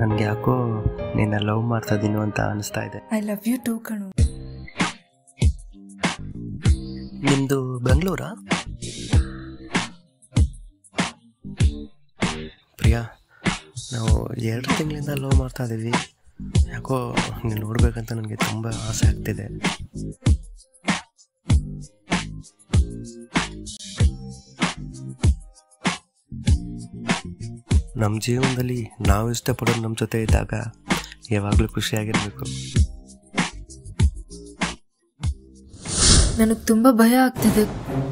ನನಗೆ ಯಾಕೋ ನಿನ್ನ ಲವ್ ಮಾಡ್ತಾ ಇದೀನೋ ಅಂತ ಅನಿಸ್ತಾ ಇದೆ ಐ ಲವ್ ಯು ಟೂ ಕಣು ನಿಮ್ಮದು ಬೆಂಗಳೂರಾ ಪ್ರಿಯಾ ನಾವು ಎರಡು ತಿಂಗಳಿಂದ ಲವ್ ಮಾಡ್ತಾ ಇದ್ದೀವಿ ಯಾಕೋ ನೀನು ನೋಡ್ಬೇಕಂತ ನನಗೆ ತುಂಬ ಆಸೆ ಆಗ್ತಿದೆ ನಮ್ಮ ಜೀವನದಲ್ಲಿ ನಾವು ಇಷ್ಟಪಡೋದು ನಮ್ಮ ಜೊತೆ ಇದ್ದಾಗ ಯಾವಾಗಲೂ ಖುಷಿಯಾಗಿರಬೇಕು ನನಗೆ ತುಂಬ ಭಯ ಆಗ್ತಿದೆ